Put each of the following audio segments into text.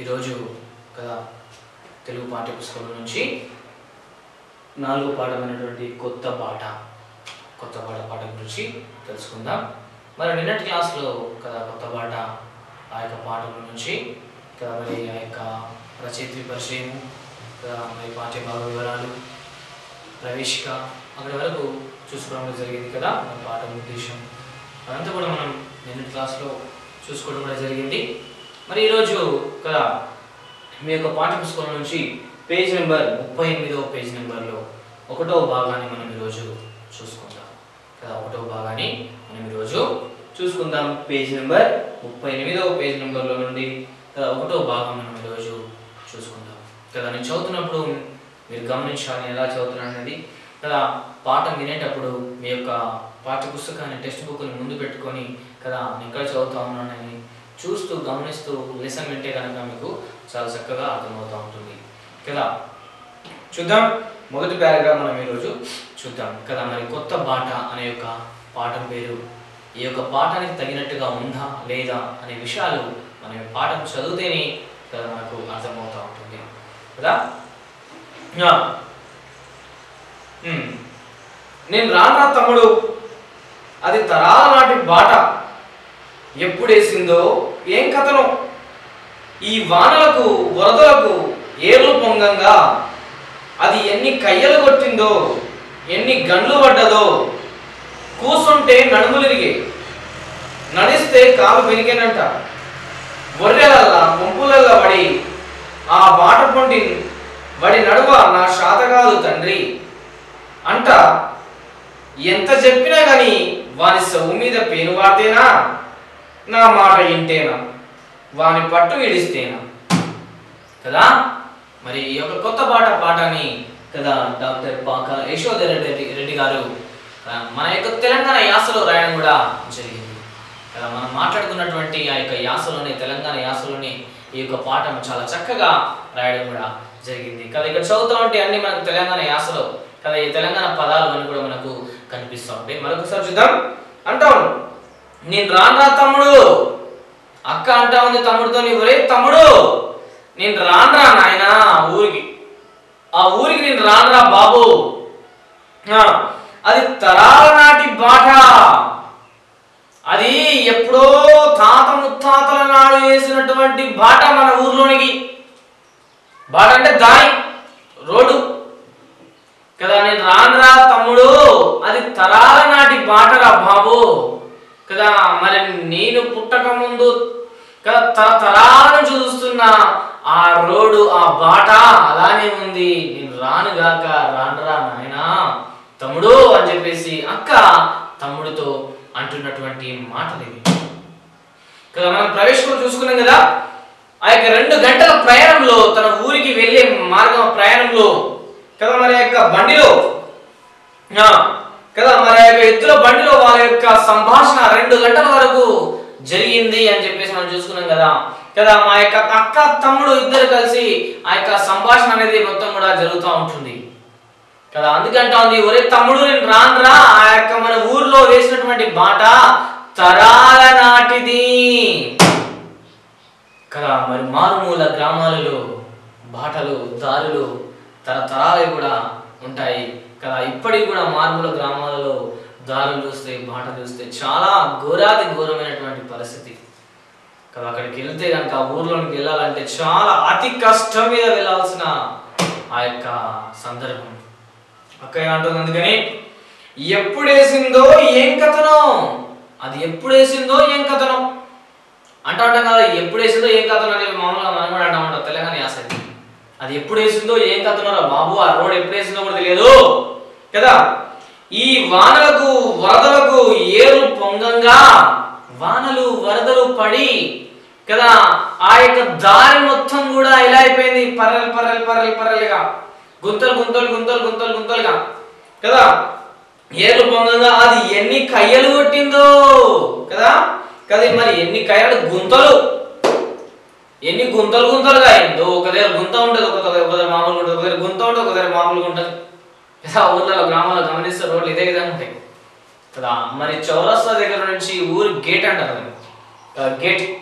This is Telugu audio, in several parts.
ఈరోజు కదా తెలుగు పాఠ్యపుస్తకం నుంచి నాలుగు పాఠమైనటువంటి కొత్త బాట కొత్త బాట పాఠం గురించి తెలుసుకుందాం మరి నిన్నటి క్లాస్లో కదా కొత్త బాట ఆ యొక్క పాఠం నుంచి కదా మరి ఆ యొక్క రచయిత్రి పరిచయం కదా మరి పాఠ్య భాగ వివరాలు ప్రవేశిక అక్కడి వరకు చూసుకోవడం జరిగింది కదా మన పాఠం ఉద్దేశం అదంతా కూడా మనం నిన్నటి క్లాస్లో చూసుకోవడం కూడా జరిగింది మరి ఈరోజు కదా మీ యొక్క పాఠ్యపుస్తకం నుంచి పేజ్ నెంబర్ ముప్పై ఎనిమిదవ పేజ్ నెంబర్లో ఒకటో భాగాన్ని మనం ఈరోజు చూసుకుందాం కదా ఒకటో భాగాన్ని మనం ఈరోజు చూసుకుందాం పేజ్ నెంబర్ ముప్పై ఎనిమిదవ పేజ్ నెంబర్లో నుండి కదా ఒకటో భాగం మనం ఈరోజు చూసుకుందాం కదా నేను చదువుతున్నప్పుడు మీరు గమనించాలి ఎలా చదువుతున్నాను అనేది కదా పాఠం వినేటప్పుడు మీ యొక్క పాఠ్య పుస్తకాన్ని టెక్స్ట్ బుక్ని ముందు పెట్టుకొని కదా నేను ఎక్కడ చదువుతా ఉన్నానని చూస్తూ గమనిస్తూ లెసన్ వింటే కనుక మీకు చాలా చక్కగా అర్థమవుతూ ఉంటుంది కదా చూద్దాం మొదటి పారాగ్రాఫ్ మనం ఈరోజు చూద్దాం కదా మరి కొత్త బాట అనే యొక్క పాఠం పేరు ఈ యొక్క పాఠానికి తగినట్టుగా ఉందా లేదా అనే విషయాలు మన ఈ పాఠం చదివితేనే కదా మనకు అర్థమవుతూ ఉంటుంది కదా ఆ. ఉమ్. నేను రానా తమ్ముడు అది తరాల నాటి బాట ఎప్పుడేసిందో ఏం కథను ఈ వానలకు వరదలకు ఏర్లు పొంగంగా అది ఎన్ని కయ్యలు కొట్టిందో ఎన్ని గండ్లు పడ్డదో కూసుంటే నడుములిరిగే నడిస్తే కాలు పెరిగేనంట గొర్రెలల్లా గుంపులల్లా పడి ఆ బాట పొంటి వడి నడువ నా శాతగాదు తండ్రి అంట ఎంత చెప్పినా గాని వాని సొమ్ము మీద పేరు వాడితేనా నా మాట ఇంటేనా వాని పట్టు విడిస్తేనా కదా మరి ఈ యొక్క కొత్త పాట పాఠాన్ని కదా డాక్టర్ పాక యశోధర్ రెడ్డి రెడ్డి గారు ఆ, మన యొక్క తెలంగాణ యాసలో రాయడం కూడా జరిగింది కదా మనం మాట్లాడుకున్నటువంటి ఆ యొక్క యాసలోని తెలంగాణ యాసలోని ఈ యొక్క పాఠం చాలా చక్కగా రాయడం కూడా జరిగింది కదా ఇక్కడ చదువుతా ఉంటే అన్ని మనకు తెలంగాణ యాసలో కదా ఈ తెలంగాణ పదాలు అని కూడా మనకు కనిపిస్తూ ఉంటాయి మరొకసారి చూద్దాం అంటాం నేను రాను తమ్ముడు అక్క అంటా ఉంది తమ్ముడితో ఒరే తమ్ముడు నేను రానురా నాయనా ఊరికి ఆ ఊరికి నేను రానురా బాబు ఆ, అది తరాల నాటి బాట అది ఎప్పుడో తాత ముత్తాతల నాడు వేసినటువంటి బాట మన ఊర్లోనికి బాట అంటే దారి రోడ్డు కదా నేను రానురా తమ్ముడు అది తరాల నాటి బాటరా బాబు కదా మరి నేను పుట్టక ముందు కదా తరతరాల నుంచి చూస్తున్న ఆ రోడ్డు ఆ బాట అలానే ఉంది నేను రానుగాక రానురా నాయనా తమ్ముడు అని చెప్పేసి అక్క తమ్ముడితో అంటున్నటువంటి మాటలు ఇవి కదా మనం ప్రవేశం చూసుకున్నాం కదా ఆ యొక్క రెండు గంటల ప్రయాణంలో తన ఊరికి వెళ్ళే మార్గం ప్రయాణంలో కదా మరి ఆ యొక్క బండిలో ఆ, కదా మరి ఆ యొక్క ఎద్దుల బండిలో వాళ్ళ యొక్క సంభాషణ రెండు గంటల వరకు జరిగింది అని చెప్పేసి మనం చూసుకున్నాం కదా కదా మా యొక్క అక్క తమ్ముడు ఇద్దరు కలిసి ఆ యొక్క సంభాషణ అనేది మొత్తం కూడా జరుగుతూ ఉంటుంది కదా అందుకంటా ఉంది ఒరే తమ్ముడు నేను రానురా ఆ యొక్క మన ఊర్లో వేసినటువంటి బాట తరాల నాటిది కదా మరి మారుమూల గ్రామాలలో బాటలు దారులు తరతరాలు కూడా ఉంటాయి కదా ఇప్పటికి కూడా మారుమూల గ్రామాలలో దారులు చూస్తే బాట చూస్తే చాలా ఘోరాది ఘోరమైనటువంటి పరిస్థితి కదా అక్కడికి వెళ్తే కనుక ఆ ఊర్లోనికి వెళ్ళాలంటే చాలా అతి కష్టం మీద వెళ్ళాల్సిన ఆ యొక్క సందర్భం అక్క ఏమంటుంది అందుకని ఎప్పుడు వేసిందో ఏం కథనో అది ఎప్పుడు వేసిందో ఏం కథనో అంటా ఉంటాం కదా ఎప్పుడు వేసిందో ఏం కథనో అనేది మామూలుగా మనం కూడా అంటా ఉంటాం తెలంగాణ యాస ఇది. అది ఎప్పుడు వేసిందో ఏం కథనో రా బాబు ఆ రోడ్ ఎప్పుడు వేసిందో కూడా తెలియదు కదా ఈ వానలకు వరదలకు ఏరు పొంగంగా వానలు వరదలు పడి కదా ఆ యొక్క దారి మొత్తం కూడా ఎలా అయిపోయింది పర్రెలు పర్రెలు పర్రెలు పర్రెలుగా గుంతలు గుంతలు గుంతలు గుంతలు గుంతలుగా కదా ఏర్లు పొంగగా అది ఎన్ని కయ్యలు కొట్టిందో కదా కదా మరి ఎన్ని కయ్యలు గుంతలు ఎన్ని గుంతలు గుంతలుగా అయిందో ఒక దగ్గర గుంత ఉంటుంది ఒక దగ్గర ఒక దగ్గర మామూలుగా ఉంటుంది ఒక దగ్గర గుంత ఉంటుంది ఒక దగ్గర మామూలుగా ఉంటుంది కదా ఊర్లలో గ్రామాల్లో గమనిస్తే రోడ్లు ఇదే విధంగా ఉంటాయి కదా మరి చౌరస్తా దగ్గర నుంచి ఊరు గేట్ అంటారు దాన్ని. ఆ గేట్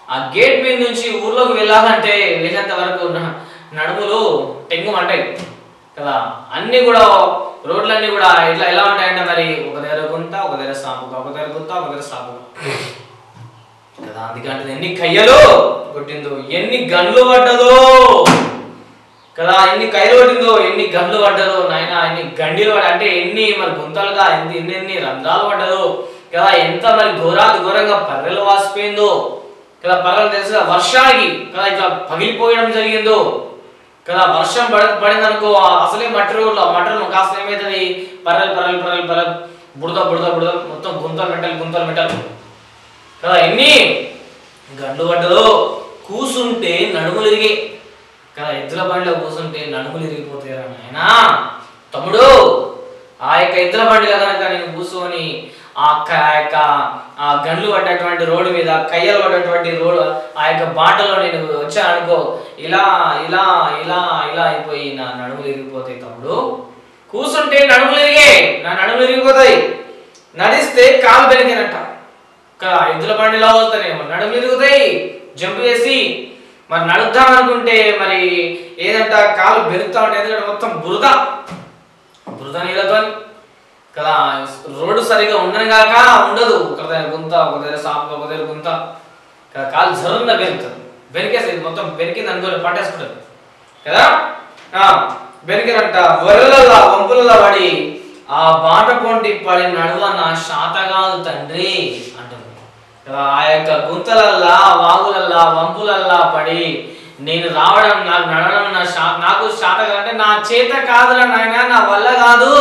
ఆ గేట్ మీద నుంచి ఊర్లోకి వెళ్ళాలంటే వెళ్ళేంత వరకు న- నడుములు టెంగు అంటాయి కదా అన్ని కూడా రోడ్లన్నీ కూడా ఇట్లా ఎలా ఉంటాయంటే మరి ఒక దగ్గర గుంత ఒక దగ్గర సాపుగా ఒక దగ్గర గుంత ఒక దగ్గర సాపుగా కదా అందుకంటే ఎన్ని కయ్యలు కొట్టిందో ఎన్ని గన్లు పడ్డదో కదా ఎన్ని కైలు పట్టిందో ఎన్ని గన్లు పడ్డదో నాయన ఎన్ని గండిలు పడ్డ అంటే ఎన్ని మరి గుంతలుగా ఎన్ని ఎన్ని ఎన్ని రంధ్రాలు పడ్డదో కదా ఎంత మరి ఘోరాతి ఘోరంగా పర్రెలు వాసిపోయిందో కదా పర్రెలు తెలుసు కదా, వర్షానికి కదా ఇట్లా పగిలిపోయడం జరిగిందో కదా వర్షం పడ పడింది అనుకో అసలే మట్టి రోడ్లో మట్టి రోడ్లు కాస్త ఏమవుతుంది పర్రెలు పర్రెలు పర్రెలు పర్రెలు బుడద బుడద బుడద మొత్తం గుంతలు మెట్టలు గుంతలు మెట్టలు కదా ఎన్ని గండు పడ్డదో కూసుంటే నడుములు ఇరిగి కదా ఎద్దుల బండిలో కూసుంటే నడుములు ఇరిగిపోతాయి నాయనా తమ్ముడు ఆ యొక్క ఎద్దుల బండిలో కనుక నేను కూర్చొని ఆ క- ఆ యొక్క ఆ గండ్లు పడ్డటువంటి రోడ్డు మీద కయ్యలు పడ్డటువంటి రోడ్డు ఆ యొక్క బాటలో నేను వచ్చాను అనుకో ఇలా ఇలా ఇలా ఇలా అయిపోయి నా నడుములు ఇరిగిపోతాయి తమ్ముడు కూర్చుంటే నడుములు ఇరిగే నా నడుములు ఇరిగిపోతాయి నడిస్తే కాలు పెరిగినట్ట ఇంకా ఎద్దుల బండిలో వస్తానేమో నడుము ఇరుగుతాయి జంప్ చేసి మరి నడుద్దాం అనుకుంటే మరి ఏదంట కాలు బెరుకుతా ఉంటాయి ఎందుకంటే మొత్తం బురద బురద నీళ్ళతో కదా రోడ్డు సరిగా ఉండని కాక ఉండదు ఒక దగ్గర గుంత ఒక దగ్గర సాపు ఒక దగ్గర గుంత కదా కాలు జరున్న బెరుకుతుంది బెరికేసేది మొత్తం బెరికింది అనుకోని పట్టేసుకుంటుంది కదా ఆ బెరికినంట వరలల్లా వంపులలో పడి ఆ బాట పొంటి పడి నడువ నా శాత కాదు తండ్రి అంటుంది కదా ఆ యొక్క గుంతలల్లా వాగులల్లా వంపులల్లా పడి నేను రావడం నాకు నడవడం నా శా నాకు శాత కాదంటే నా చేత కాదురా నాయన నా వల్ల కాదు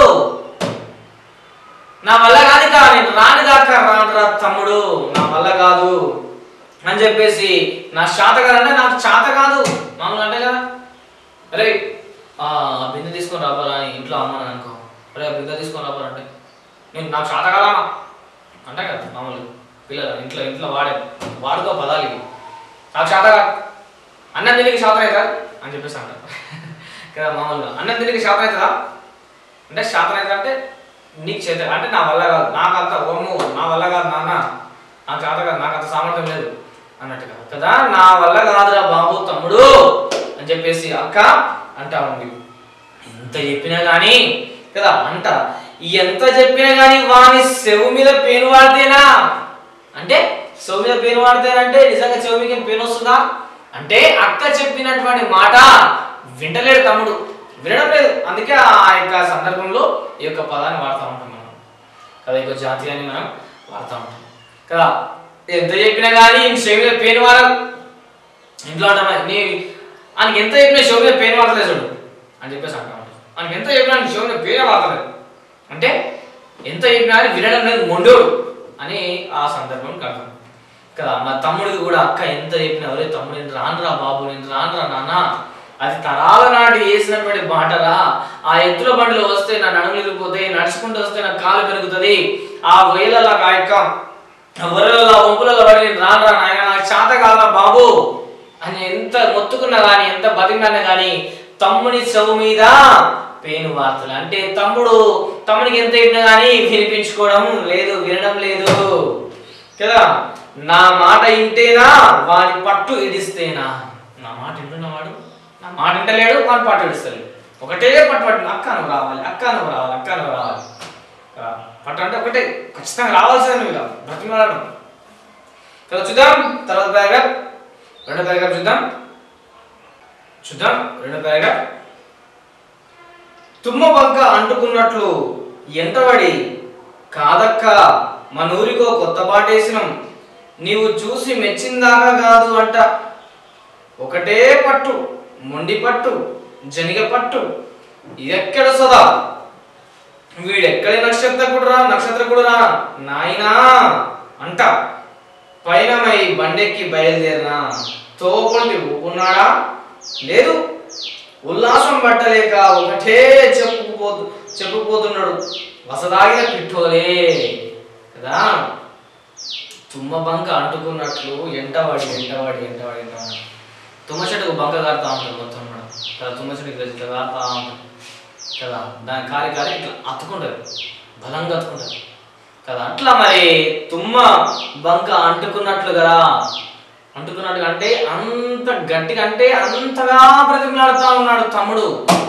నా వల్ల కాదు కా నేను రాని దాకా రానురా తమ్ముడు నా వల్ల కాదు అని చెప్పేసి నా శాత కాదంటే నాకు చేత కాదు మామూలు అంటే కదా అరే ఆ బిందె తీసుకొని రాబారా అని ఇంట్లో అమ్మని అనుకో అరే ఆ బిందె తీసుకొని రాబారా అంటే నేను నాకు శాత కాదా అంటే కదా మామూలు పిల్లలు ఇంట్లో ఇంట్లో వాడే వాడుకో పదాలు ఇవి నాకు శాత కాదు అన్నం తినికి శాతం అవుతుందా అని చెప్పేసి అంటారు కదా మామూలుగా అన్నం తినికి శాతం అవుతుందా అంటే శాతం అవుతుందా అంటే నీకు చేత అంటే నా వల్ల కాదు నాకు అంత ఓము నా వల్ల కాదు నాన్న నాకు చేత కాదు నాకు అంత సామర్థ్యం లేదు అన్నట్టుగా కదా నా వల్ల కాదురా బాబు తమ్ముడు అని చెప్పేసి అక్క అంటా ఉంది ఎంత చెప్పినా కానీ కదా అంట ఎంత చెప్పినా కానీ వాని చెవు మీద పేను వాడితేనా అంటే చెవు మీద పేను వాడితేనంటే నిజంగా చెవు మీద పేను వస్తుందా అంటే అక్క చెప్పినటువంటి మాట వింటలేడు తమ్ముడు వినడం లేదు అందుకే ఆ యొక్క సందర్భంలో ఈ యొక్క పదాన్ని వాడుతూ ఉంటాం మనం కదా ఈ యొక్క జాతీయాన్ని మనం వాడుతూ ఉంటాం కదా ఎంత చెప్పినా కానీ చెవి మీద పేను వాడదు ఇంట్లో అంటాం నీ ఆయనకి ఎంత చెప్పినా షో మీద పేరు వాడలేదు చూడు అని చెప్పేసి అంటా ఉంటాం ఆయనకి ఎంత చెప్పినా ఆయన షో మీద పేరే వాడలేదు అంటే ఎంత చెప్పినా కానీ వినడం లేదు మొండోడు అని ఆ సందర్భం కడతాం కదా మా తమ్ముడికి కూడా అక్క ఎంత చెప్పినా ఒరే తమ్ముడు నేను రానురా బాబు నేను రానురా నాన్న అది తరాల నాటి వేసినటువంటి బాటరా ఆ ఎత్తుల బండిలో వస్తే నా నడుములు ఇరిగిపోతాయి నడుచుకుంటూ వస్తే నా కాలు పెరుగుతుంది ఆ వేలలో ఆ యొక్క వరలలో వంపులలో పడి నేను రానురా నాయన నాకు చేత కాదురా బాబు అని ఎంత మొత్తుకున్నా కానీ ఎంత బతికినా కానీ తమ్ముని చెవు మీద పేను వార్తలు అంటే తమ్ముడు తమ్ముడికి ఎంత చెప్పినా కానీ వినిపించుకోవడం లేదు వినడం లేదు కదా నా మాట ఇంటేనా వాడి పట్టు ఇడిస్తేనా నా మాట వింటున్నవాడు నా మాట వింటలేడు వాడి పట్టు ఇడిస్తలేడు ఒకటే పట్టు పట్టు అక్క నువ్వు రావాలి అక్క నువ్వు రావాలి అక్క నువ్వు రావాలి కదా, పట్టు అంటే ఒకటే ఖచ్చితంగా రావాల్సిందే నువ్వు ఇలా బ్రతిమలాడడం కదా చూద్దాం తర్వాత పారాగ్రాఫ్ రెండో పారాగ్రాఫ్ చూద్దాం చూద్దాం రెండో పారాగ్రాఫ్ తుమ్మ బంక అంటుకున్నట్లు ఎంటబడి కాదక్క మనూరికో కొత్త పాటేసినం నీవు చూసి మెచ్చిందాకా కాదు అంట ఒకటే పట్టు మొండి పట్టు జనిగ పట్టు ఎక్కడ సదా వీడెక్కడి నక్షత్రకుడురా నక్షత్రకుడురా నాయనా అంట పయనమై బండెక్కి బయలుదేరినా తోపండి ఊపున్నాడా లేదు ఉల్లాసం పట్టలేక ఒకటే చెప్పుకుపోతు చెప్పుకుపోతున్నాడు వసదాగిన పిట్టోలే కదా తుమ్మ బంక అంటుకున్నట్లు ఎంటవాడి ఎంటవాడి ఎంటవాడి ఎంటవాడి తుమ్మ చెట్టుకు బంక కారుతా ఉంటుంది మొత్తం కూడా కదా తుమ్మ చెట్టుకి ఇట్లా ఇట్లా కారుతా ఉంటుంది కదా దాని కారి కారి ఇట్లా అతుకుంటుంది బలంగా అతుకుంటుంది కదా అట్లా మరి తుమ్మ బంక అంటుకున్నట్లు కదా అంటుకున్నాడు అంటే అంత గట్టిగా అంటే అంతగా బ్రతిమలాడుతా ఉన్నాడు తమ్ముడు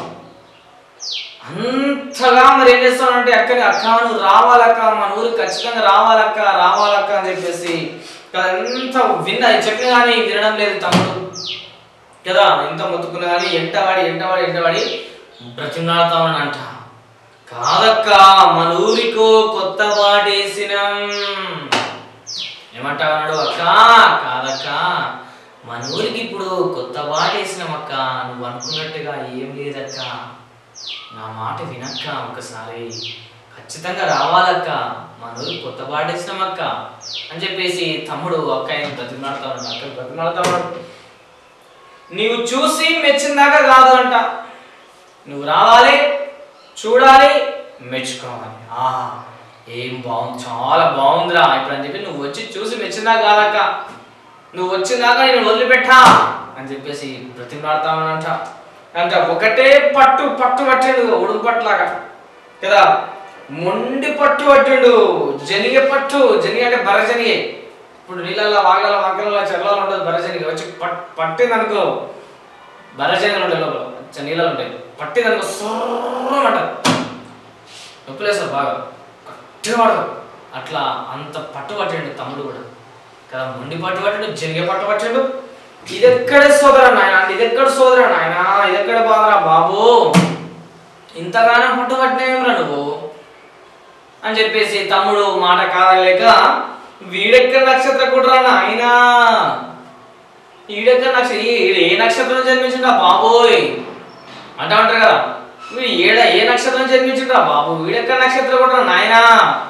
అంతగా మరి ఏం చేస్తానంటే అక్కని అక్క నువ్వు రావాలక్క మన ఊరికి ఖచ్చితంగా రావాలక్క రావాలక్క అని చెప్పేసి కదా ఎంత విన్న చెప్పిన కానీ వినడం లేదు తమ్ముడు కదా ఎంత మొత్తుకున్నా కానీ ఎంటవాడి ఎంటవాడి ఎంటవాడి బ్రతిమలాడుతా ఉన్నాడంట కాదక్క మన ఊరికో కొత్త వాటేసినాం ఏమంటావు అన్నాడు అక్క కాదక్క మన ఊరికి ఇప్పుడు కొత్త వాటేసినాం అక్క నువ్వు అనుకున్నట్టుగా ఏం లేదక్క నా మాట వినక్క ఒకసారి ఖచ్చితంగా రావాలక్క మన ఊరికి కొత్త వాటేసినాం అక్క అని చెప్పేసి తమ్ముడు అక్కయ్యని బ్రతిమాడుతా ఉన్నాడు అక్క బ్రతిమాడుతా ఉన్నాడు నీవు చూసి మెచ్చిందాకా కాదు అంట నువ్వు రావాలి చూడాలి మెచ్చుకోవాలి ఆహా ఏం బాగుంది చాలా బాగుందిరా ఇప్పుడు అని చెప్పి నువ్వు వచ్చి చూసి మెచ్చిందా కాదక్క నువ్వు వచ్చిందాకా నేను వదిలిపెట్టా అని చెప్పేసి బ్రతిమలాడతామనంట అంట ఒకటే పట్టు పట్టు పట్టిండు ఉడుకు పట్టులాగా కదా మొండి పట్టు పట్టిండు జనిగే పట్టు జనిగ అంటే బర్ర జనిగే ఇప్పుడు నీళ్ళల్లో వాగల వాగలలో చెర్లలో ఉండదు బర్ర జనిగ వచ్చి పట్ పట్టింది అనుకో బర్ర జనిగలు ఉంటాయి లోపల చ- నీళ్ళలో ఉంటాయి పట్టింది అనుకో సోమంటారు నొప్పులేస్తారు బాగా గట్టిగా పడదు అట్లా అంత పట్టు పట్టిండు తమ్ముడు కూడా కదా మొండి పట్టు పట్టిండు జరిగే పట్టు పట్టిండు ఇదెక్కడ సోదరా నాయన ఇదెక్కడ సోదరా నాయన ఇదెక్కడ బాధరా బాబు ఇంతగానో పట్టు పట్టినేమిరా నువ్వు అని చెప్పేసి తమ్ముడు మాట కాదలేక వీడెక్కడ నక్షత్ర కుట్రా నాయన ఈడెక్కడ నక్షత్రం ఈడు ఏ నక్షత్రం జన్మించిండా బాబోయ్ అంటా ఉంటారు కదా వీడు ఏడ ఏ నక్షత్రం జన్మించిండ్రా బాబు వీడెక్కడ నక్షత్రం కూడా నాయనా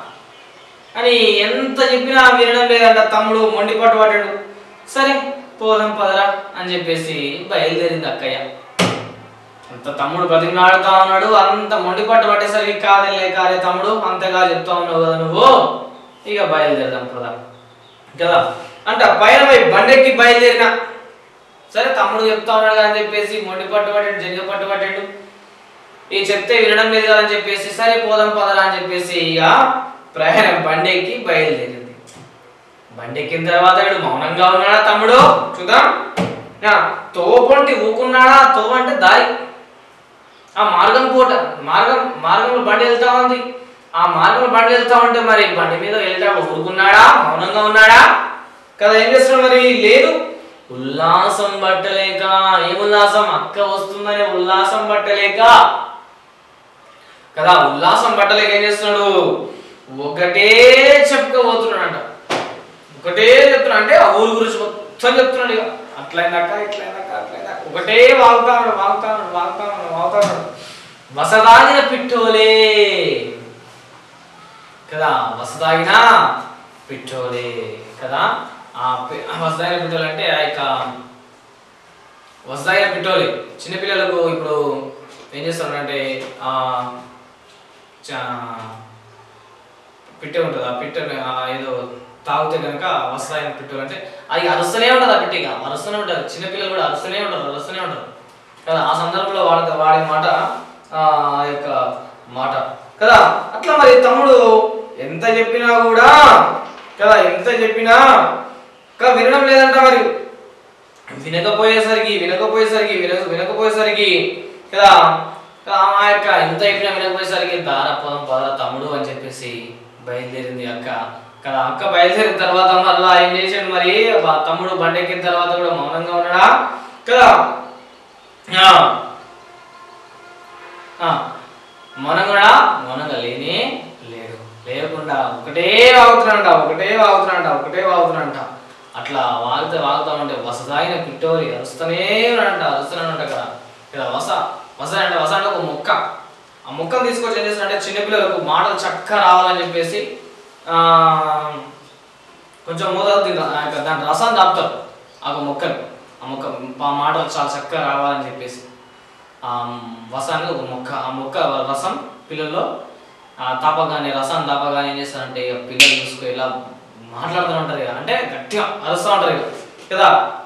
అని ఎంత చెప్పినా వినడం లేదంట తమ్ముడు మొండి పట్టు పట్టాడు సరే పోదాం పదరా అని చెప్పేసి బయలుదేరింది అక్కయ్య అంత తమ్ముడు బతికినాడుతా ఉన్నాడు అంత మొండి పట్టు పట్టేసరికి కాదలే కాదే తమ్ముడు అంతగా చెప్తా ఉన్నావు కదా నువ్వు ఇక బయలుదేరదాం పదా కదా అంట పైన పోయి బండెక్కి బయలుదేరిన సరే తమ్ముడు చెప్తా ఉన్నాడు కదా అని చెప్పేసి మొండి పట్టు పట్టాడు జంగ పట్టు పట్టాడు ఈ చెప్తే వినడం లేదు కదా అని చెప్పేసి సరే పోదాం పదరా అని చెప్పేసి ఇక ప్రయాణం బండెక్కి బయలుదేరింది బండెక్కిన తర్వాత వీడు మౌనంగా ఉన్నాడా తమ్ముడు చూద్దాం ఆ, తోపంటి ఊకున్నాడా తో అంటే దారి ఆ మార్గం పూట మార్గం మార్గంలో బండి వెళ్తా ఉంది ఆ మార్గంలో బండి వెళ్తా ఉంటే మరి బండి మీద వెళ్ళేటప్పుడు ఊరుకున్నాడా మౌనంగా ఉన్నాడా కదా ఏం చేస్తున్నాడు మరి లేదు ఉల్లాసం పట్టలేక ఏ ఉల్లాసం అక్క వస్తుందనే ఉల్లాసం పట్టలేక కదా ఉల్లాసం పట్టలేక ఏం చేస్తున్నాడు ఒకటే చెప్పుకోబోతున్నాడంట ఒకటే చెప్తున్నా అంటే ఆ ఊరు గురించి మొత్తం చెప్తున్నాడు ఇక అట్లయిందక్క ఇట్లయిందక్క అట్లయిందక్క ఒకటే వాగుతా ఉన్నాడు వాగుతా ఉన్నాడు వాగుతా ఉన్నాడు వాగుతా ఉన్నాడు వసదాగిన పిట్టోలే కదా వసదాగిన పిట్టోలే కదా ఆ పి- ఆ వసదాగిన పిట్టోలు అంటే ఆ యొక్క వసదాగిన పిట్టోలే చిన్నపిల్లలకు ఇప్పుడు ఏం చేస్తారంటే ఆ చా- పిట్ట ఉంటుంది ఆ పిట్టని ఆ ఏదో తాగితే కనుక వస్తాయని పిట్టలు అంటే అది అరుస్తూనే ఉంటుంది ఆ పిట్టిగా అరుస్తూనే ఉంటుంది చిన్నపిల్లలు కూడా అరుస్తూనే ఉంటారు అరుస్తూనే ఉంటారు కదా ఆ సందర్భంలో వాడ వాడే మాట ఆ ఆ యొక్క మాట కదా అట్లా మరి తమ్ముడు ఎంత చెప్పినా కూడా కదా ఎంత చెప్పినా ఇంకా వినడం లేదంట మరి వినకపోయేసరికి వినకపోయేసరికి విన వినకపోయేసరికి కదా ఆ యొక్క ఎంత చెప్పినా వినకపోయేసరికి దార పొలం పద తమ్ముడు అని చెప్పేసి బయలుదేరింది అక్క కదా అక్క బయలుదేరిన తర్వాత మళ్ళా ఏం చేశాడు మరి బా- తమ్ముడు బండెక్కిన తర్వాత కూడా మౌనంగా ఉన్నాడా కదా ఆ. ఆ. మౌనంగా ఉన్నాడా మౌనంగా లేనే లేడు లేకుండా ఒకటే వాగుతున్నాడంట ఒకటే వాగుతున్నాడంట ఒకటే వాగుతున్నాడంట అట్లా వాగితే వాగుతా ఉంటే వసదాయిన పిట్టోరి అరుస్తూనే ఉన్నాడంట అరుస్తూనే ఉంటా కదా ఇక్కడ వస వస అంటే వస అంటే ఒక మొక్క ఆ మొక్కను తీసుకొచ్చి ఏం చేస్తాడంటే చిన్నపిల్లలకు మాటలు చక్కగా రావాలని చెప్పేసి ఆ, కొంచెం మోతాదు తింటా ఆ యొక్క దాని రసాన్ని దాపుతారు ఆ ఒక మొక్కను ఆ మొక్క ఆ మాటలు చాలా చక్కగా రావాలని చెప్పేసి ఆ వసాన్ని ఒక మొక్క ఆ మొక్క రసం పిల్లల్లో ఆ తాపగానే రసాన్ని తాపగానే ఏం చేస్తారంటే ఇక పిల్లలు చూసుకో ఇలా మాట్లాడుతూ ఉంటారు ఇక అంటే గట్టిగా అరుస్తూ ఉంటారు ఇక కదా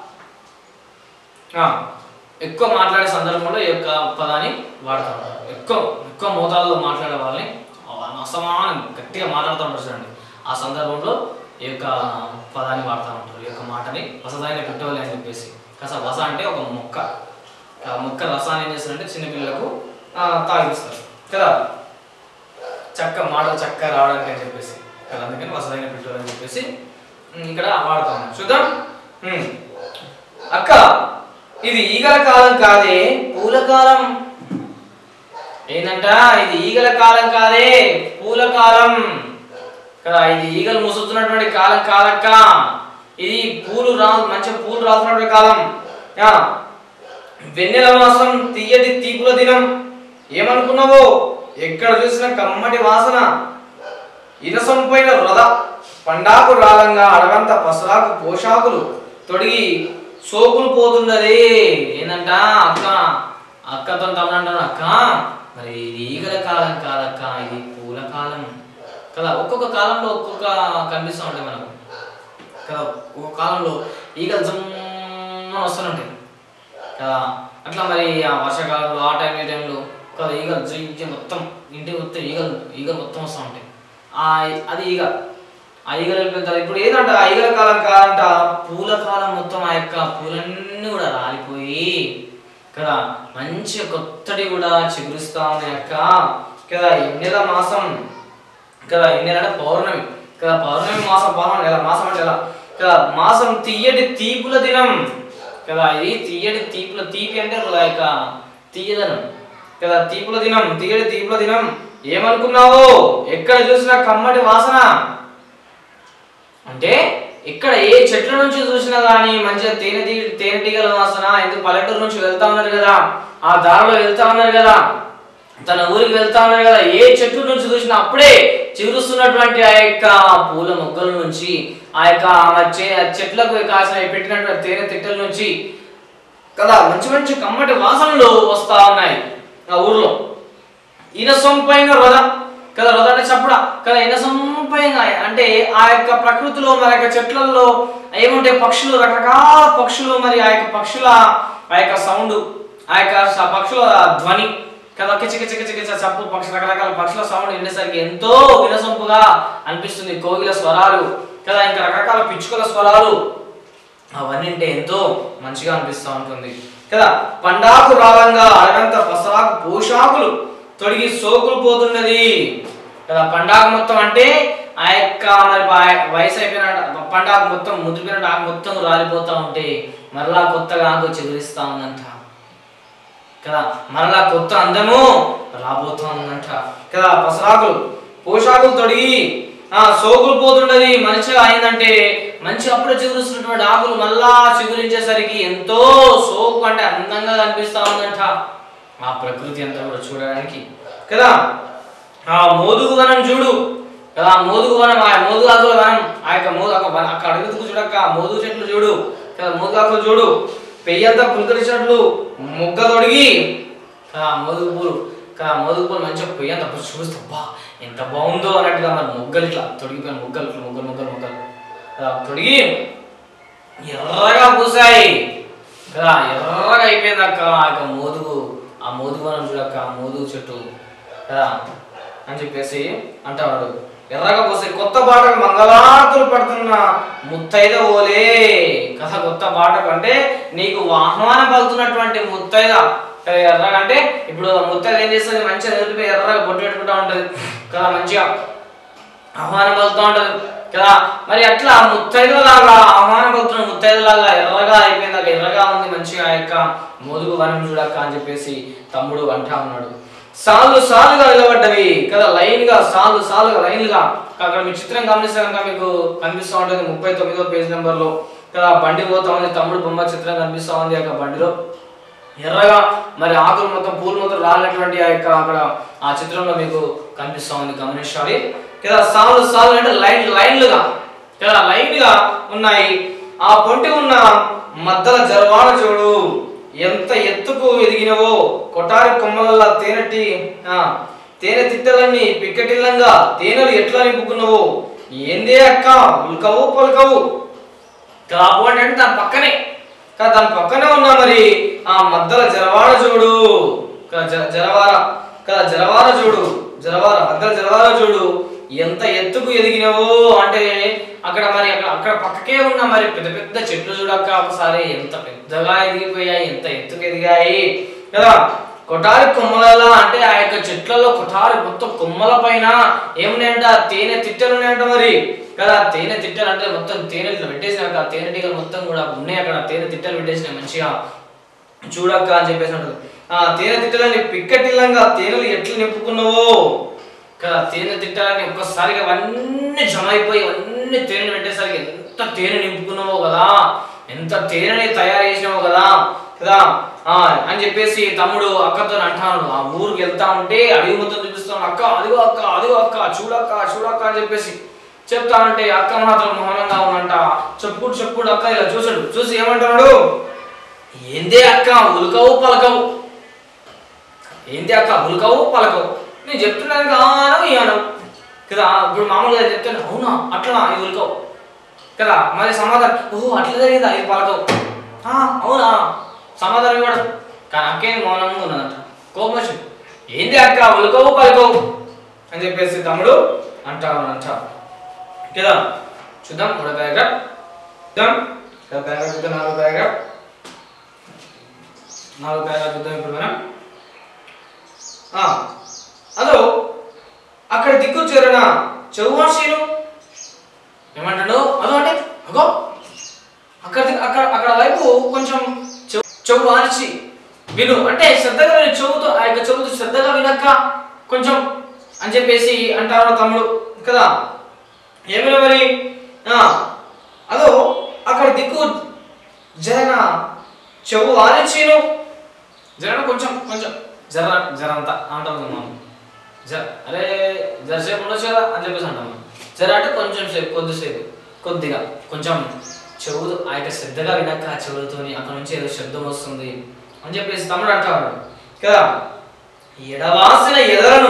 ఆ, ఎక్కువ మాట్లాడే సందర్భంలో ఈ యొక్క పదాన్ని వాడతా ఉంటారు ఎక్కువ ఎక్కువ మోతాదులో మాట్లాడే వాళ్ళని అసమానం గట్టిగా మాట్లాడుతూ ఉంటారు చూడండి ఆ సందర్భంలో ఈ యొక్క పదాన్ని వాడుతూ ఉంటారు ఈ యొక్క మాటని వసదాయిన పెట్టవాలి అని చెప్పేసి కస వస అంటే ఒక మొక్క ఆ మొక్క రసాన్ని ఏం చేస్తారంటే చిన్నపిల్లలకు ఆ, తాగిస్తారు కదా చక్క మాట చక్క రావడానికి అని చెప్పేసి కదా అందుకని వసదైన పెట్టారు అని చెప్పేసి ఉమ్, ఇక్కడ వాడతాం చూద్దాం ఉమ్. అక్క ఇది ఈగల కాలం కాదే పూల కాలం ఏంటంట ఇది ఈగల కాలం కాదే పూల కాలం కదా ఇది ఈగలు ముసుతున్నటువంటి కాలం కాదక్క ఇది పూలు రా మంచిగా పూలు రాస్తున్నటువంటి కాలం యా. వెన్నెల మాసం తీయటి తీపుల దినం ఏమనుకున్నావో ఎక్కడ చూసినా కమ్మటి వాసన ఇనసంపైన రథ పండాకు రాగంగా అడగంత పసరాకు పోషాకులు తొడిగి సోకులు పోతున్నది ఏందంట అక్క అక్కతో తమ్ముడు అక్క మరి ఇది ఈగల కాలం కాదక్క ఇది పూల కాలం కదా ఒక్కొక్క కాలంలో ఒక్కొక్క కనిపిస్తూ ఉంటాయి మనకు కదా ఒక్కొక్క కాలంలో ఈగలు జమ్మని వస్తుంటాయి కదా అట్లా మరి ఆ వర్షాకాలంలో ఆ టైం ఈ టైంలో కదా ఈగలు జీ మొత్తం ఇంటికి మొత్తం ఈగలు ఈగలు మొత్తం వస్తూ ఉంటాయి ఆ అది ఈగ ఆ ఈగలు వెళ్ళిపోతారు ఇప్పుడు ఏంటంట ఆ ఈగల కాలం కాదంట పూల కాలం మొత్తం ఆ యొక్క పూలన్నీ కూడా రాలిపోయి కదా మంచి కొత్తటి కూడా చిగురుస్తా ఉంది అక్క కదా ఎన్నెల మాసం కదా ఎన్నెల అంటే పౌర్ణమి కదా పౌర్ణమి మాసం పౌర్ణమి ఎలా మాసం అంటే ఎలా కదా మాసం తీయటి తీపుల దినం కదా ఇది తీయటి తీపుల తీపి అంటే లైక్ తీయదనం కదా తీపుల దినం తీయటి తీపుల దినం ఏమనుకున్నావు ఎక్కడ చూసినా కమ్మటి వాసన అంటే ఇక్కడ ఏ చెట్ల నుంచి చూసినా కానీ మంచిగా తేనె తీ తేనెటీగల వాసన ఎందుకు పల్లెటూరు నుంచి వెళ్తా ఉన్నారు కదా ఆ దారిలో వెళ్తా ఉన్నారు కదా తన ఊరికి వెళ్తా ఉన్నారు కదా ఏ చెట్టు నుంచి చూసినా అప్పుడే చిగురుస్తున్నటువంటి ఆ యొక్క పూల మొగ్గల నుంచి ఆ యొక్క ఆ చె- చెట్లకు కాసిన పెట్టినటువంటి తేనె తిట్టల నుంచి కదా మంచి మంచి కమ్మటి వాసనలు వస్తా ఉన్నాయి ఆ ఊర్లో ఇనసొంపైన రథ కదా రథ అంటే చప్పుడ కదా ఇనసొంపైన అంటే ఆ యొక్క ప్రకృతిలో మరి యొక్క చెట్లలో ఏముంటాయి పక్షులు రకరకాల పక్షులు మరి ఆ యొక్క పక్షుల ఆ యొక్క సౌండ్ ఆ యొక్క స- పక్షుల ధ్వని కదా కిచ కిచ కిచ కిచ చప్పు పక్షి రకరకాల పక్షుల సౌండ్ వినేసరికి ఎంతో వినసొంపుగా అనిపిస్తుంది కోగిల స్వరాలు కదా ఇంకా రకరకాల పిచ్చుకల స్వరాలు అవన్నీ అంటే ఎంతో మంచిగా అనిపిస్తూ ఉంటుంది కదా పండాకు రాగంగా అడగంత పసరాకు పోషాకులు తొడిగి సోకులు పోతున్నది కదా పండాకు మొత్తం అంటే ఆ యొక్క మరి వయ- వయసు అయిపోయిన పండాకు మొత్తం ముద్రిపోయిన ఆకు మొత్తం రాలిపోతా ఉంటే మరలా కొత్తగా ఆకు చిగురిస్తా ఉందంట కదా మరలా కొత్త అందము రాబోతోందంట కదా పసరాకులు పోషాకులు తొడిగి ఆ సోకులు పోతుండది మంచిగా అయిందంటే మంచి అప్పుడే చిగురుస్తున్నటువంటి ఆకులు మళ్ళా చిగురించేసరికి ఎంతో సోకు అంటే అందంగా కనిపిస్తా ఉందంట ఆ ప్రకృతి అంతా కూడా చూడడానికి కదా ఆ మోదుగు వనం చూడు కదా ఆ మోదుగు వనం ఆ మోదుగు ఆకుల వనం ఆ యొక్క మోదు ఒక వనం- అక్కడ అడుగుతుకు చూడక్క ఆ మోదుగు చెట్లు చూడు కదా మోదుగు ఆకులు చూడు పెయ్యంతా పులకరించినట్లు మొగ్గ తొడిగి కదా మోదుగు పూలు కదా మోదుగు పూలు మంచిగా పెయ్యంతా చూస్తే బా ఎంత బాగుందో అన్నట్టుగా మరి మొగ్గలు ఇట్లా తొడిగిపోయిన మొగ్గలు ఇట్లా మొగ్గలు మొగ్గలు మొగ్గలు కదా తొడిగి ఎర్రగా పూసాయి కదా ఎర్రగా అయిపోయిందక్క ఆ యొక్క మోదుగు ఆ మోదుగు మనం చూడక్క ఆ మోదుగు చెట్టు కదా అని చెప్పేసి అంటాడు ఎర్రగా పోసే కొత్త బాటకు మంగళార్తులు పడుతున్న ముత్తైద ఓలే కదా కొత్త బాటకు అంటే నీకు ఆహ్వానం పలుకుతున్నటువంటి ముత్తైద కదా ఎర్రగా అంటే ఇప్పుడు ముత్తైద ఏం చేస్తుంది మంచిగా ఎదుటిపై ఎర్రగా బొట్టు పెట్టుకుంటా ఉంటది కదా మంచిగా ఆహ్వానం పలుకుతూ ఉంటది కదా మరి అట్లా ముత్తైదులాగా ఆహ్వానం పలుకుతున్న ముత్తైదులాగా ఎర్రగా అయిపోయింది అక్కడ ఎర్రగా ఉంది మంచిగా ఆ యొక్క మోదుగు వనం చూడక్క అని చెప్పేసి తమ్ముడు అంటా ఉన్నాడు సార్లు సార్లుగా నిలబడ్డవి కదా లైన్ గా సార్లు సార్లుగా లైన్లుగా అక్కడ మీ చిత్రం గమనిస్తే కనుక మీకు కనిపిస్తూ ఉంటుంది ముప్పై తొమ్మిదో పేజ్ నెంబర్ లో కదా బండి పోతా ఉంది తమ్ముడు బొమ్మ చిత్రం కనిపిస్తూ ఉంది ఆ యొక్క బండిలో ఎర్రగా మరి ఆకులు మొత్తం పూలు మొత్తం రాలినటువంటి ఆ యొక్క అక్కడ ఆ చిత్రంలో మీకు కనిపిస్తా ఉంది గమనించాలి కదా సాలు సాలు అంటే లైన్ లైన్లుగా కదా లైన్గా ఉన్నాయి ఆ పొంటి ఉన్న మద్దల జరవాడ చూడు ఎంత ఎత్తుకు ఎదిగినవో కొటారి కొమ్మలల్లా తేనెటి ఆ తేనె తిట్టలన్నీ పిక్కటిల్లంగా తేనెలు ఎట్లా నింపుకున్నావో ఏందే అక్క ఉల్కవు పలుకవు కాపు అంటే దాని పక్కనే కదా దాని పక్కనే ఉన్నా మరి ఆ మద్దల జరవాడ చూడు కదా జ- జరవార కదా జరవార చూడు జరవార మద్దల జరవార చూడు ఎంత ఎత్తుకు ఎదిగినవో అంటే అక్కడ మరి అక్కడ అక్కడ పక్కకే ఉన్న మరి పెద్ద పెద్ద చెట్లు చూడక్క ఒకసారి ఎంత పెద్దగా ఎదిగిపోయాయి ఎంత ఎత్తుకు ఎదిగాయి కదా కొటారి కొమ్మలలో అంటే ఆ యొక్క చెట్లలో కొటారి మొత్తం కొమ్మల పైన ఏమున్నాయంట తేనె తిట్టలు ఉన్నాయంట మరి కదా తేనె తిట్టలు అంటే మొత్తం తేనె ఇట్లా పెట్టేసినాక ఆ తేనెటీగలు మొత్తం కూడా ఉన్నాయి అక్కడ తేనె తిట్టలు పెట్టేసినాయి మంచిగా చూడక్క అని చెప్పేసి అంటారు ఆ తేనె తిట్టలని పిక్కటిల్లంగా తేనెలు ఎట్లా నింపుకున్నావో కదా తేనె తిట్టాలని ఒక్కసారిగా అవన్నీ జమ అయిపోయి అవన్నీ తేనె పెట్టేసరికి ఎంత తేనె నింపుకున్నావో కదా ఎంత తేనెని తయారు చేసినావో కదా కదా ఆ అని చెప్పేసి తమ్ముడు అక్కతో అంటాను ఆ ఊరికి వెళ్తా ఉంటే అడిగి మొత్తం చూపిస్తాను అక్క అదిగో అక్క అదిగో అక్క చూడక్క చూడక్క అని చెప్పేసి చెప్తా ఉంటే అక్క మాత్రం మౌనంగా ఉన్నంట చెప్పుకుంటూ చెప్పుకుంటూ అక్క ఇలా చూసాడు చూసి ఏమంటున్నాడు ఏందే అక్క ఉలకవు పలకవు ఏంది అక్క ఉలకవు పలకవు నేను చెప్తున్నాను కాను ఇయ్యాను కదా ఇప్పుడు మామూలుగా చెప్తాను అవునా అట్లా ఇది ఉలకవు కదా మరి సమాధానం ఓహో అట్లా జరిగిందా ఇది పలకవు "ఆ, అవునా సమాధానం ఇవ్వడం కానీ అక్కేం మౌనంగా ఉన్నదంట కోపం వచ్చింది ఏంది అక్క ఉలకవు పలకవు అని చెప్పేసి తమ్ముడు అంటావు అంట కదా చూద్దాం మూడో పారాగ్రాఫ్ చూద్దాం కదా పారాగ్రాఫ్ చూద్దాం నాలుగో పారాగ్రాఫ్ నాలుగు పేరాలు చూద్దాం ఇప్పుడు మనం ఆ, అదో అక్కడ దిక్కు చేరిన చౌవాసీలు ఏమంటాడు అదో అంటే అగో అక్కడ ది- అక్కడ అక్కడ వైపు కొంచెం చెవు చెవు ఆర్చి విను అంటే శ్రద్ధగా విను చెవుతో ఆ యొక్క చెవుతో శ్రద్ధగా వినక్క కొంచెం అని చెప్పేసి అంటారు తమ్ముడు కదా ఏమైనా మరి ఆ, అదో అక్కడ దిక్కు జరన చెవు ఆలిచీను జరన కొంచెం కొంచెం జర జరంత అంటాం కదా మనం జర అరే జరసేపు ఉండొచ్చు కదా అని చెప్పేసి అంటాం మనం. జర అంటే కొంచెం సేపు కొద్దిసేపు కొద్దిగా కొంచెం చెవు ఆ యొక్క శ్రద్ధగా వినక ఆ చెవులతోని అక్కడ నుంచి ఏదో శబ్దం వస్తుంది అని చెప్పేసి తమ్ముడు అంటాడు కదా ఎడవాసిన ఎదలను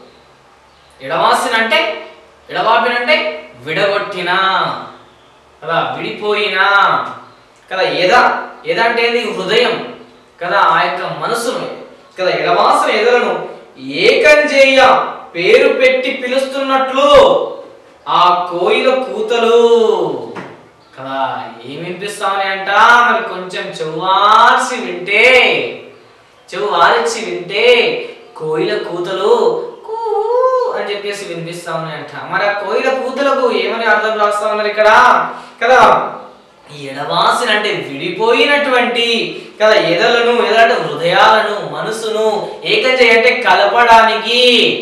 ఎడవాసిన అంటే ఎడవాపిన అంటే విడగొట్టినా కదా విడిపోయినా కదా ఎద ఎద అంటే ఏంది హృదయం కదా ఆ యొక్క మనసును కదా ఎడవాసన ఎదలను ఏకం చేయ పేరు పెట్టి పిలుస్తున్నట్లు ఆ కోయిల కూతలు కదా ఏం వినిపిస్తామని అంట మరి కొంచెం చెవ్వార్చి వింటే చెవు వారిచ్చి వింటే కోయిల కూతలు కూ అని చెప్పేసి వినిపిస్తా ఉన్నాయంట మరి ఆ కోయిల కూతలకు ఏమని అర్థం రాస్తా ఉన్నారు ఇక్కడ కదా ఈ ఎడవాసిన అంటే విడిపోయినటువంటి కదా ఎదలను ఎదంటే హృదయాలను మనసును ఏకం అంటే కలపడానికి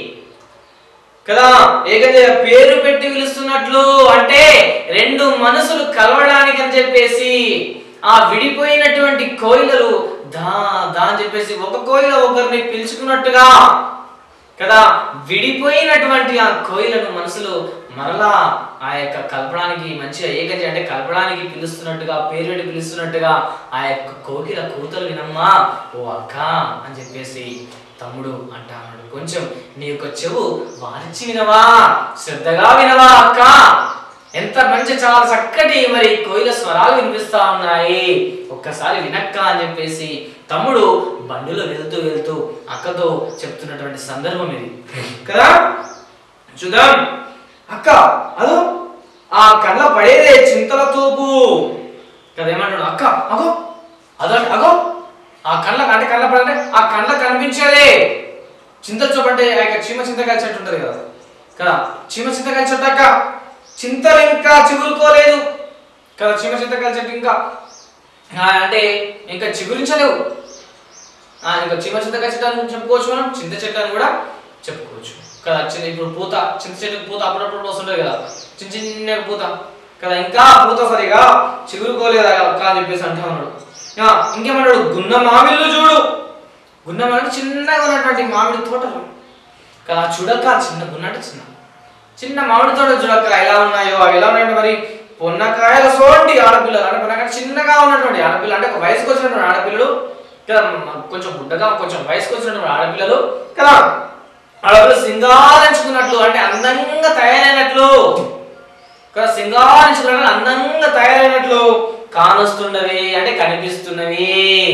కదా ఏకదేవ పేరు పెట్టి పిలుస్తున్నట్లు అంటే రెండు మనసులు కలవడానికి అని చెప్పేసి ఆ విడిపోయినటువంటి కోయిలలు దా దా అని చెప్పేసి ఒక కోయిల ఒకరిని పిలుచుకున్నట్టుగా కదా విడిపోయినటువంటి ఆ కోయిలను మనసులు మరలా ఆ యొక్క కలపడానికి మంచిగా ఏకజ అంటే కలపడానికి పిలుస్తున్నట్టుగా పేరు పెట్టి పిలుస్తున్నట్టుగా ఆ యొక్క కోకిల కూతలు వినమ్మా ఓ అక్క అని చెప్పేసి తమ్ముడు అంటా అన్నాడు కొంచెం నీ యొక్క చెవు వారిచి వినవా శ్రద్ధగా వినవా అక్క ఎంత మంచి చాలా చక్కటి మరి కోయిల స్వరాలు వినిపిస్తా ఉన్నాయి ఒక్కసారి వినక్క అని చెప్పేసి తమ్ముడు బండిలో వెళ్తూ వెళ్తూ అక్కతో చెప్తున్నటువంటి సందర్భం ఇది కదా చూద్దాం అక్క అదో ఆ కళ్ళ పడేదే చింతల తోపు కదా ఏమంటాడు అక్క అగో అదో అగో ఆ కళ్ళ అంటే కళ్ళ పడంటే ఆ కళ్ళ కనిపించేదే చింతల చూపు అంటే ఆ యొక్క చీమ చింతకాయ చెట్టు ఉంటది కదా కదా చీమ చింతకాయ చెట్టు అక్క చింతలు ఇంకా చిగురుకోలేదు కదా చీమ చింతకాయ చెట్టు ఇంకా ఆ, అంటే ఇంకా చిగురించలేవు ఆ, ఇంకా చీమ చింతకాయ చెట్టు అని చెప్పుకోవచ్చు మనం చింత చెట్టు అని కూడా చెప్పుకోవచ్చు కదా చిన్న ఇప్పుడు పూత చింత చెట్టుకి పూత అప్పుడప్పుడు వస్తుంటది కదా చిన్న చిన్న పూత కదా ఇంకా పూత సరిగా చిగురుకోలేదా అక్క అని చెప్పేసి అంటా ఉన్నాడు ఆ, ఇంకేమన్నాడు గున్న మామిళ్ళు చూడు గున్న మామిడి చిన్నగా ఉన్నటువంటి మామిడి తోటలు కదా చూడక చిన్న గున్న అంటే చిన్న చిన్న మామిడి తోట చూడక ఎలా ఉన్నాయో అవి ఎలా ఉన్నాయంటే మరి పొన్నకాయల సోంటి ఆడపిల్లలు అంటే పొన్నకాయ చిన్నగా ఉన్నటువంటి ఆడపిల్ల అంటే ఒక వయసుకు వచ్చినటువంటి ఆడపిల్లలు కదా మ- కొంచెం బుడ్డగా కొంచెం వయసుకు వచ్చినటువంటి ఆడపిల్లలు కదా ఆడపిల్లలు సింగారించుకున్నట్లు అంటే అందంగా తయారైనట్లు కదా సింగారించుకున్నట్లు అందంగా తయారైనట్లు కానొస్తున్నవి అంటే కనిపిస్తున్నవి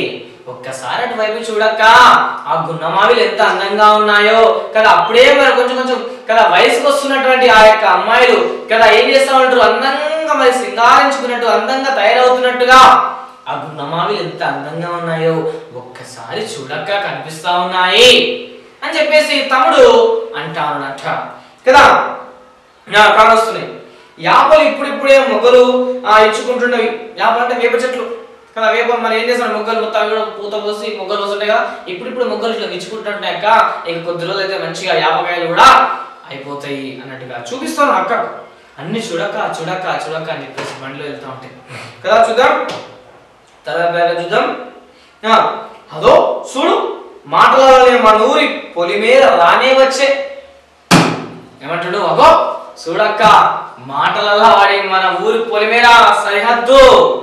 ఒక్కసారి అటువైపు చూడక్క ఆ గున్నమావిలు ఎంత అందంగా ఉన్నాయో కదా అప్పుడే మరి కొంచెం కొంచెం కదా వయసుకు వస్తున్నటువంటి ఆ యొక్క అమ్మాయిలు కదా ఏం చేస్తా ఉంటారు అందంగా మరి సింగారించుకున్నట్టు అందంగా తయారవుతున్నట్టుగా ఆ గున్నమావిలు ఎంత అందంగా ఉన్నాయో ఒక్కసారి చూడక్క కనిపిస్తా ఉన్నాయి అని చెప్పేసి తమ్ముడు అంటానట కదా ఆ, కానొస్తున్నాయి యాపలు ఇప్పుడిప్పుడే మొగ్గలు ఆ, ఇచ్చుకుంటున్నవి యాపలు అంటే వేప చెట్లు కదా వేప మరి ఏం చేస్తాడు మొగ్గలు మొత్తం అవి కూడా పూత పోసి మొగ్గలు వస్తుంటాయి కదా ఇప్పుడిప్పుడు మొగ్గలు ఇట్లా ఇచ్చుకుంటుంటాయి అక్క ఇక కొద్ది రోజులు అయితే మంచిగా యాపకాయలు కూడా అయిపోతాయి అన్నట్టుగా చూపిస్తాను అక్క అన్ని చూడక చూడక చూడక అని చెప్పేసి బండిలో వెళ్తా ఉంటాయి కదా చూద్దాం తర్వాత బ్యాగ్ చూద్దాం ఆ, అదో చూడు మాటలనే మన ఊరి పొలి మీద రానే వచ్చే ఏమంటాడు అగో చూడక్క మాటలల్లా వాడి మన ఊరి పొలి మీద సరిహద్దు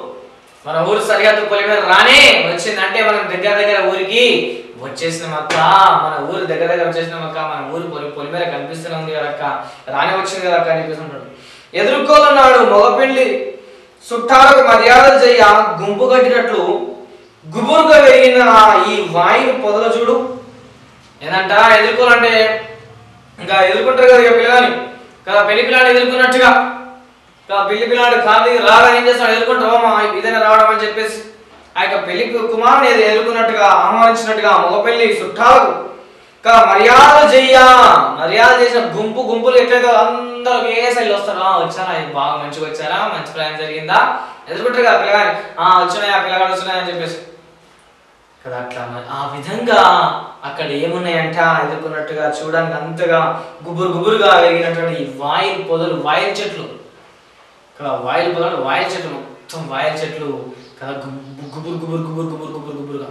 మన ఊరి సరిహద్దు పొలి మీద రానే వచ్చిందంటే మనం దగ్గర దగ్గర ఊరికి వచ్చేసినామక్క మన ఊరి దగ్గర దగ్గర వచ్చేసినామక్క మన ఊరి పొలి పొలి మీద కనిపిస్తూనే ఉంది కదక్క రానే వచ్చింది కదక్క అని చెప్పేసి అంటాడు ఎదుర్కోనున్నాడు మగపెళ్లి చుట్టాలకు మర్యాదలు చెయ్య గుంపు కట్టినట్లు గుబురుగా వెలిగిన ఈ వాయువు పొదల చూడు ఏందంట ఎదుర్కోవాలంటే ఇంకా ఎదుర్కొంటారు కదా ఇక పిల్లగాని కదా పెళ్లి పిల్లాడు ఎదుర్కొన్నట్టుగా ఇంకా పెళ్లి పిల్లాడు కాదు రాగా ఏం చేస్తాడు ఎదుర్కొంటావా ఇదైనా రావడం అని చెప్పేసి ఆ యొక్క పెళ్లి కుమారుని ఏదో ఎదుర్కొన్నట్టుగా ఆహ్వానించినట్టుగా మగ పెళ్లి చుట్టాలకు ఇంకా మర్యాద చెయ్యా మర్యాద చేసిన గుంపు గుంపులు ఎట్లయితే అందరూ ఒకే సైడ్ వస్తారు "ఆ, వచ్చారా ఇది బాగా మంచిగా వచ్చారా మంచి ప్రయాణం జరిగిందా ఎదుర్కొంటారు కదా పిల్లగాని ఆ వచ్చినాయా పిల్లగాడు వచ్చినాయా అని చెప్పేసి కదా అట్లా మరి ఆ విధంగా అక్కడ ఏమున్నాయంట ఎదుర్కొన్నట్టుగా చూడడానికి అంతగా గుబురు గుబురుగా వెలిగినటువంటి ఈ వాయిల్ పొదలు వాయిల్ చెట్లు కదా వాయిల్ పొదలు వాయిల్ చెట్లు మొత్తం వాయిల్ చెట్లు కదా గుబు- గుబురు గుబురు గుబురు గుబురు గుబురు గుబురుగా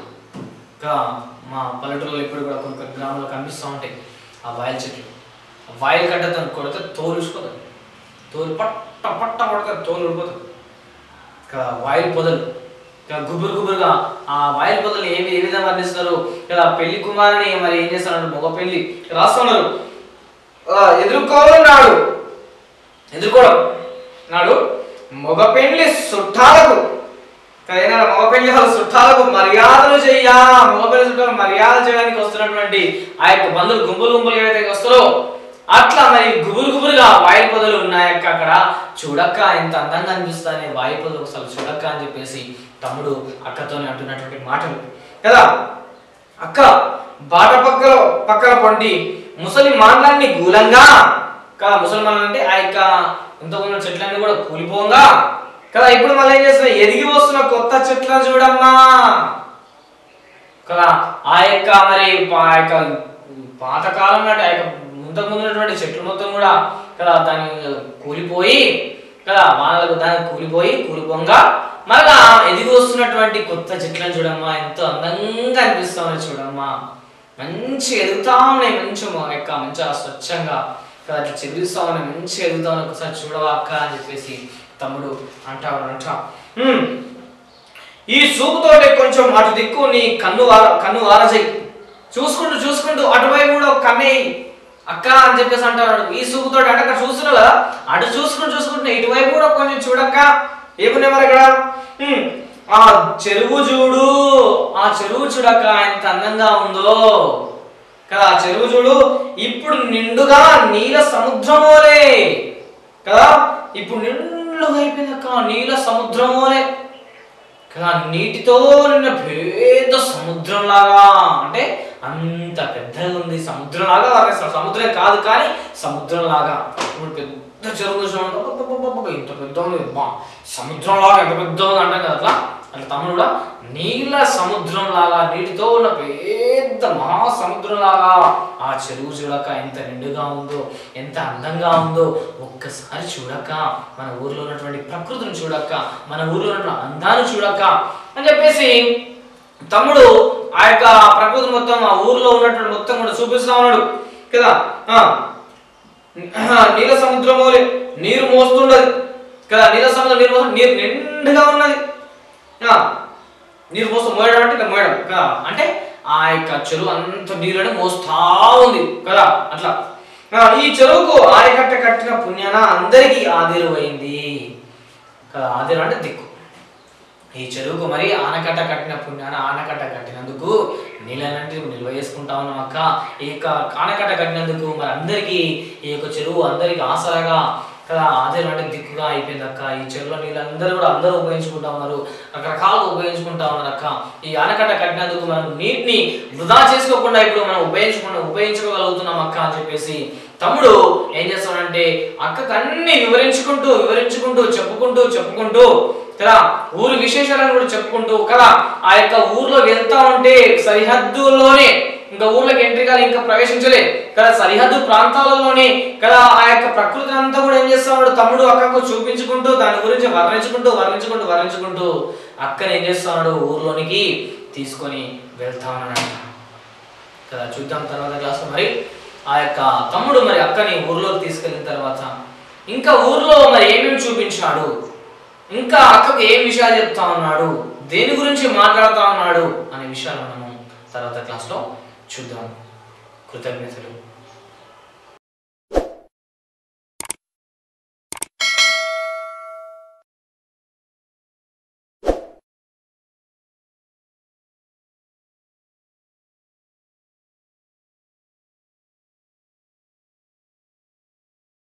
ఇంకా మా పల్లెటూరులో ఇప్పుడు కూడా కొన్ని కొన్ని గ్రామాల్లో కనిపిస్తూ ఉంటాయి ఆ వాయిల్ చెట్లు ఆ వాయిల్ కట్టతో కొడితే తోలు ఉసిపోతుంది తోలు పట్ట పట్ట కొడితే తోలు ఉడిపోతుంది ఇంకా వాయిల్ పొదలు ఇంకా గుబురు గుబురుగా ఆ వాయిల్ పొదలు ఏమి ఏ విధంగా వర్ణిస్తున్నారు ఇలా పెళ్లి కుమారుని మరి ఏం చేస్తున్నారు మగ పెళ్లి రాస్తున్నారు ఆ, ఎదుర్కోవాలన్నాడు ఎదుర్కోవడం నాడు మగ పెళ్లి చుట్టాలకు ఏదైనా మగ పెళ్లి వాళ్ళ చుట్టాలకు మర్యాదలు చెయ్యా మగ పెళ్లి చుట్టాలకు మర్యాద చేయడానికి వస్తున్నటువంటి ఆ యొక్క బంధువులు గుంపులు గుంపులు ఏవైతే వస్తారో అట్లా మరి గుబురు గుబురుగా వాయు పొదలు ఉన్నాయక్క అక్కడ చూడక్క ఎంత అందంగా అనిపిస్తానే వాయు పొదలు అసలు చూడక్క అని చెప్పేసి తమ్ముడు అక్కతోనే అంటున్నటువంటి మాటలు కదా అక్క బాట పక్కల పక్కన పొంటి ముసలి మాన్లన్నీ గూలంగా కదా ముసల్మాన్ అంటే ఆ యొక్క ఇంతకున్న చెట్లన్నీ కూడా కూలిపోగా కదా ఇప్పుడు మళ్ళీ ఏం చేస్తున్నా ఎదిగి వస్తున్న కొత్త చెట్లను చూడమ్మా కదా ఆ యొక్క మరి పా- ఆ యొక్క పాతకాలం నాటి ఆ యొక్క ముంతకు ముందు ఉన్నటువంటి చెట్లు మొత్తం కూడా కదా దాని కూలిపోయి కదా వానలకు దాని కూలిపోయి కూలిపోగా మరలా ఎదిగి వస్తున్నటువంటి కొత్త చెట్లను చూడమ్మా ఎంతో అందంగా అనిపిస్తా ఉన్నాయి చూడమ్మా మంచి ఎదుగుతా ఉన్నాయి మంచి మా యొక్క మంచిగా స్వచ్ఛంగా కదా అట్లా చెదిరిస్తా ఉన్నాయి మంచి ఎదుగుతా ఉన్నాయి ఒకసారి చూడవా అక్క అని చెప్పేసి తమ్ముడు అంటా అంట ఈ చూపుతోటి కొంచెం అటు దిక్కు నీ కన్ను వార కన్ను వారజై చూసుకుంటూ చూసుకుంటూ అటువైపు కూడా ఒక కన్నేయి అక్క అని చెప్పేసి అంటాడు ఈ చూపుతోటి అటు అక్కడ చూస్తున్నావు కదా అటు చూసుకుంటూ చూసుకుంటూ ఇటువైపు కూడా కొంచెం చూడక్క ఏమున్నాయి మరి ఇక్కడ హ్మ్. ఆ చెరువు చూడు ఆ చెరువు చూడక్క ఎంత అందంగా ఉందో కదా ఆ చెరువు చూడు ఇప్పుడు నిండుగా నీల సముద్రమోలే కదా ఇప్పుడు నిండుగా అయిపోయిందక్క నీల సముద్రమోలే కదా నీటితో నిన్న పెద్ద సముద్రం లాగా అంటే అంత పెద్దగా ఉంది సముద్రం లాగా వర్ణిస్తారు సముద్రం కాదు కానీ సముద్రం లాగా ఇప్పుడు పెద్ద చెరువు చూసినామంటే అబ్బబ్బబ్బబ్బబ్బ, ఇంత పెద్ద ఉంది అబ్బా, సముద్రం లాగా ఎంత పెద్ద ఉంది అంటాం కదా అట్లా అట్లా తమ్ముడు కూడా నీళ్ళ సముద్రం లాగా నీటితో ఉన్న పెద్ద మహాసముద్రం లాగా ఆ చెరువు చూడక ఎంత నిండుగా ఉందో ఎంత అందంగా ఉందో ఒక్కసారి చూడక మన ఊర్లో ఉన్నటువంటి ప్రకృతిని చూడక మన ఊర్లో ఉన్నటువంటి అందాన్ని చూడక అని చెప్పేసి తమ్ముడు ఆ యొక్క ప్రకృతి మొత్తం ఆ ఊర్లో ఉన్నటువంటి మొత్తం కూడా చూపిస్తా ఉన్నాడు కదా ఆ నీల సముద్రమోలే నీరు మోస్తుండదు కదా నీల సముద్రం నీరు మోస్తు నీరు నిండుగా ఉన్నది ఆ, నీరు మోస్తూ మోయడం అంటే ఇట్లా మోయడం కదా అంటే ఆ యొక్క చెరువు అంత నీళ్ళని మోస్తా ఉంది కదా అట్లా ఆ, ఈ చెరువుకు ఆయకట్ట కట్టిన పుణ్యాన అందరికీ ఆదిరు అయింది కదా ఆదిరు అంటే దిక్కు ఈ చెరువుకు మరి ఆనకట్ట కట్టిన పుణ్యాన ఆనకట్ట కట్టినందుకు నీళ్ళనంటే నిల్వ చేసుకుంటా ఉన్నాం అక్క ఈ యొక్క ఆనకట్ట కట్టినందుకు మరి అందరికీ ఈ యొక్క చెరువు అందరికి ఆసరాగా కదా ఆధారం అంటే దిక్కుగా అయిపోయింది అక్క ఈ చెరువులో నీళ్ళందరూ కూడా అందరూ ఉపయోగించుకుంటా ఉన్నారు రకరకాలుగా ఉపయోగించుకుంటా ఉన్నారు అక్క ఈ ఆనకట్ట కట్టినందుకు మనం నీటిని వృధా చేసుకోకుండా ఇప్పుడు మనం ఉపయోగించుకున్న ఉపయోగించుకోగలుగుతున్నాం అక్క అని చెప్పేసి తమ్ముడు ఏం చేస్తాడంటే అక్కకు అన్ని వివరించుకుంటూ వివరించుకుంటూ చెప్పుకుంటూ చెప్పుకుంటూ కదా ఊరి విశేషాలను కూడా చెప్పుకుంటూ కదా ఆ యొక్క ఊర్లో వెళ్తా ఉంటే సరిహద్దుల్లోనే ఇంకా ఊర్లోకి ఎంట్రీ కాదు ఇంకా ప్రవేశించలే కదా సరిహద్దు ప్రాంతాలలోనే కదా ఆ యొక్క ప్రకృతిని అంతా కూడా ఏం చేస్తాడు తమ్ముడు అక్కకు చూపించుకుంటూ దాని గురించి వర్ణించుకుంటూ వర్ణించుకుంటూ వర్ణించుకుంటూ అక్కని ఏం చేస్తున్నాడు ఊర్లోనికి తీసుకొని వెళ్తా ఉన్నాడు కదా చూద్దాం తర్వాత క్లాస్ మరి ఆ యొక్క తమ్ముడు మరి అక్కని ఊర్లోకి తీసుకెళ్ళిన తర్వాత ఇంకా ఊర్లో మరి ఏమేమి చూపించాడు ఇంకా అక్కకు ఏం విషయాలు చెప్తా ఉన్నాడు దేని గురించి మాట్లాడుతా ఉన్నాడు అనే విషయాలు మనము తర్వాత క్లాస్లో చూద్దాం కృతజ్ఞతలు